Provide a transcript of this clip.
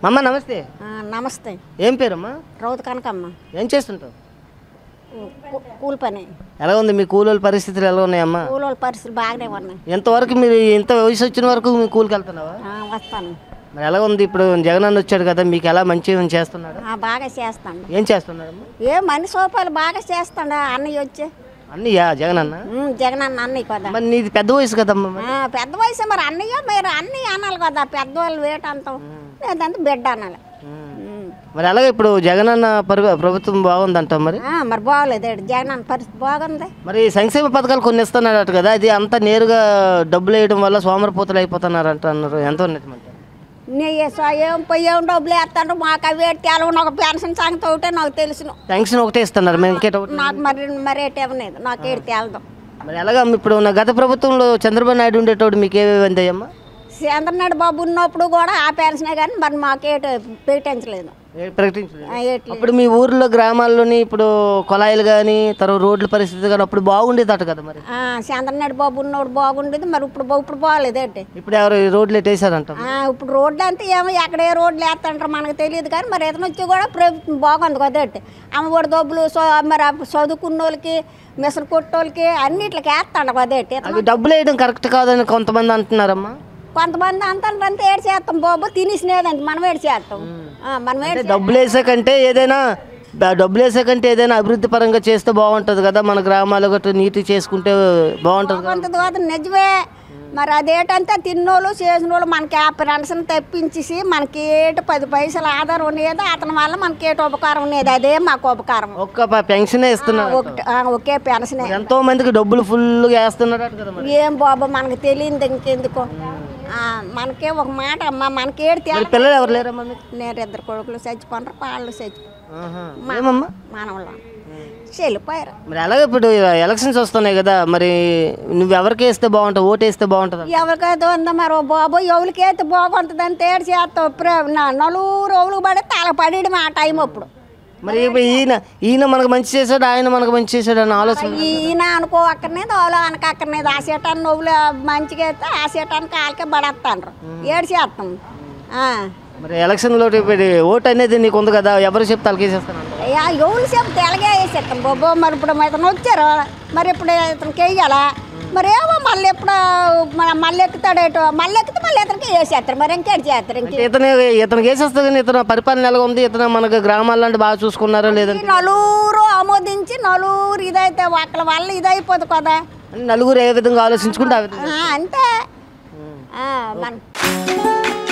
అమ్మ నమస్తే ఆ, నమస్తే ఏం పేరమ్మా రౌతు కనకమ్మ ఏం చేస్తుంటావు కూ- కూ- కూలి పని ఎలా ఉంది మీ కూలోళ్ళ పరిస్థితులు ఎలా ఉన్నాయమ్మా కూలోళ్ళ పరిస్థితులు బాగానే ఉన్నాయి ఎంతవరకు మీరు ఇంత వయసు వచ్చిన వరకు మీ కూలికి వెళ్తున్నావా ఆ, వస్తాను మరి ఎలా ఉంది ఇప్పుడు జగన్ అన్న వచ్చాడు కదా మీకు ఎలా మంచి చేస్తున్నాడు ఆ, బాగా చేస్తాను ఏం చేస్తున్నాడమ్మా ఏ మనిషి సోపాలు బాగా చేస్తాడు అన్నయ్య వచ్చి అన్నయ్యా జగన్ అన్న ఉమ్, జగన్ అన్న అన్నయ్య కదా మరి నీది పెద్ద వయసు కదమ్మా మరి. ఆ, పెద్ద వయసు మరి అన్నయ్య మీరు అన్నయ్య అనాలి కదా పెద్దవాళ్ళు వేట అంటాం లేదంటే బిడ్డ అనాలి ఉమ్. ఉమ్. మరి అలాగే ఇప్పుడు జగన్ అన్న పరు- ప్రభుత్వం బాగుందంట మరి ఆ, మరి బాగోలేదు ఏడు. జగన్ అన్న పరిస్థితి బాగుంది మరి సంక్షేమ పథకాలు కొన్ని ఇస్తున్నారట కదా అది అంతా నేరుగా డబ్బులు వేయడం వల్ల సోమరపోతలు అయిపోతున్నారు అంట అన్నారు ఎంత ఉన్నది మరి నీ సో ఏం పోయి ఏం డబ్బులు వేస్తాడు మాకు అవి వేడి తేలవు ఒక పెన్షన్ సంగతి ఒకటే నాకు తెలుసును శాంక్షన్ ఒకటే ఇస్తున్నారు మేము ఇంకేట ఒకటి నాకు మరి మరి ఏటి ఇవ్వలేదు నాకు ఏడు తేలదు మరి ఎలాగా ఇప్పుడు ఉన్న గత ప్రభుత్వంలో చంద్రబాబు నాయుడు ఉండేటోడు మీకు ఏమేమి అందాయమ్మా చంద్రనాయుడు బాబు ఉన్నప్పుడు కూడా ఆ పెన్షనే కానీ మరి మాకు ఏటు పెట్టించలేదు ఏ- ప్రకటించలేదు ఆ, ఏటి అప్పుడు మీ ఊర్లో గ్రామాల్లోని ఇప్పుడు కొలాయిలు కానీ తర్వాత రోడ్ల పరిస్థితి కానీ అప్పుడు బాగుండేదట కదా మరి ఆ, చంద్రనాయుడు బాబు ఉన్నప్పుడు బాగుండేది మరి ఇప్పుడు బా- ఇప్పుడు బాగలేదు ఏంటి ఇప్పుడు ఎవరు ఈ రోడ్లు ఎట్టేశారంట ఆ, ఇప్పుడు రోడ్లు అంతా ఏమో ఎక్కడ ఏ రోడ్లు వేస్తాంటారో మనకు తెలియదు కానీ మరి ఇతను వచ్చి కూడా ప్రభుత్వం బాగుంది కదా ఏంటి అమ్మఒడి డబ్బులు సో మరి ఆ చదువుకున్న వాళ్ళకి మిషన్ కొట్టోళ్ళకి అన్నిట్లకి వేస్తాడు కదా ఏంటి ఇతను అవి డబ్బులు వేయడం కరెక్ట్ కాదని కొంతమంది అంటున్నారమ్మా కొంతమంది అంతా అంతా ఏడు చేస్తాం బాబు తినేసినేదండి మనం ఏడు చేస్తాం ఆ, మనం ఏడు అంటే డబ్బులు వేసే కంటే ఏదైనా డ- డబ్బులు వేసే కంటే ఏదైనా అభివృద్ధి పరంగా చేస్తే బాగుంటుంది కదా మన గ్రామాలు గట్రా నీటి చేసుకుంటే బాగుంటుంది కదా కొంత దూరం నిజమే మరి అదేటంటే తిన్నోళ్ళు చేసిన వాళ్ళు మనకి ఆ పెన్షన్ తెప్పించేసి మనకి ఏటు పది పైసలు ఆధారం ఉండేది అతని వల్ల మనకి ఏటు ఉపకారం ఉండేది అదే మాకు ఉపకారం ఒక్క ప- పెన్షనే ఇస్తున్నారు ఒకటి ఆ, ఒకే పెన్షనే ఎంతో మందికి డబ్బులు ఫుల్గా వేస్తున్నారు కదా మరి ఏం బాబు మనకు తెలియదు ఇంకెందుకు ఆ, మనకే ఒక మాట అమ్మ మనకేడు తేడా మరి పిల్లలు ఎవరు లేరమ్మా మీకు నేను ఇద్దరు కొడుకులు చచ్చిపోండ్రు పాళ్ళు చచ్చి ఆహా. ఏమమ్మా మనవళ్ళు చెల్లిపోయారు మరి అలాగే ఇప్పుడు ఎలక్షన్స్ వస్తున్నాయి కదా మరి నువ్వు ఎవరికి వేస్తే బాగుంటావు ఓటు వేస్తే బాగుంటుంది ఎవరికైతే ఉందో మరి ఓ బాబు ఎవరికైతే బాగుంటుందని తేడు చేస్తావు ప్రే- నా నలుగురు ఎవరికి పడి తల పడేయడం ఆ టైం అప్పుడు మరి ఇప్పుడు ఈయన ఈయన మనకు మంచి చేశాడు ఆయన మనకు మంచి చేశాడు అన్న ఆలోచన ఈయన అనుకో అక్కర్నేది ఓలో అనక అక్కర్నేది ఆ సీటాన్ని నవ్వులు మంచిగా అయితే ఆ సీటానికి కాళ్ళకే పడేస్తాను ఏడు చేస్తాం ఆ. మరి ఎలక్షన్లో ఇప్పుడు ఓటు అనేది నీకు ఉంది కదా ఎవరు చెప్తే తలకేసేస్తాను అయ్యా ఎవరు చెప్తే ఎలాగే వేసేస్తాం బాబు మరి ఇప్పుడు ఇతను వచ్చారు మరి ఇప్పుడు ఇతనికి వేయాలా మరి ఏమో మళ్ళీ ఎప్పుడు మ- మళ్ళీ ఎక్కుతాడేటో మళ్ళీ ఎక్కితే మళ్ళీ ఇతనికి వేసేస్తారు మరి ఇంకేటి చేస్తారు ఇంక అంటే ఇతను ఇతనికి వేసేస్తా కానీ ఇతను పరిపాలన ఎలా ఉంది ఇతను మనకు గ్రామాల్లో అంటే బాగా చూసుకున్నారో ఈ లేదంటే నలుగురు ఆమోదించి నలుగురు ఇదైతే వాళ్ళ వల్ల ఇదైపోదు కదా నలుగురు ఏ విధంగా ఆలోచించుకుంటే ఆ విధంగా ఆ, అంతే ఆ, మన